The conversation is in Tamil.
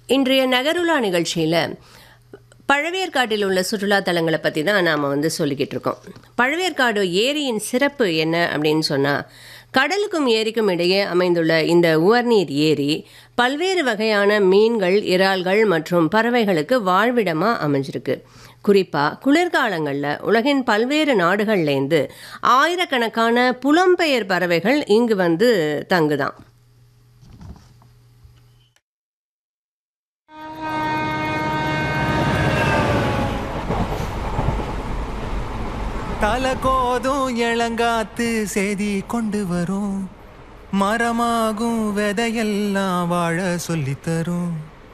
இன்றைய நகருலா நிகழ்ச்சியில் பழவேற்காட்டில் உள்ள சுற்றுலா தலங்களை பற்றி தான் நாம் வந்து சொல்லிக்கிட்டு இருக்கோம் பழவேற்காடு ஏரியின் சிறப்பு என்ன அப்படின்னு சொன்னால் கடலுக்கும் ஏரிக்கும் இடையே அமைந்துள்ள இந்த உவர்நீர் ஏரி பல்வேறு வகையான மீன்கள் இறால்கள் மற்றும் பறவைகளுக்கு வாழ்விடமாக அமைஞ்சிருக்கு குறிப்பாக குளிர்காலங்களில் உலகின் பல்வேறு நாடுகள்லேருந்து ஆயிரக்கணக்கான புலம்பெயர் பறவைகள் இங்கு வந்து தங்குதான் தல கோதும் இளங்காத்து செய்தி கொண்டு வரும் மரமாகும் விதையெல்லாம் வாழ சொல்லித் தரும்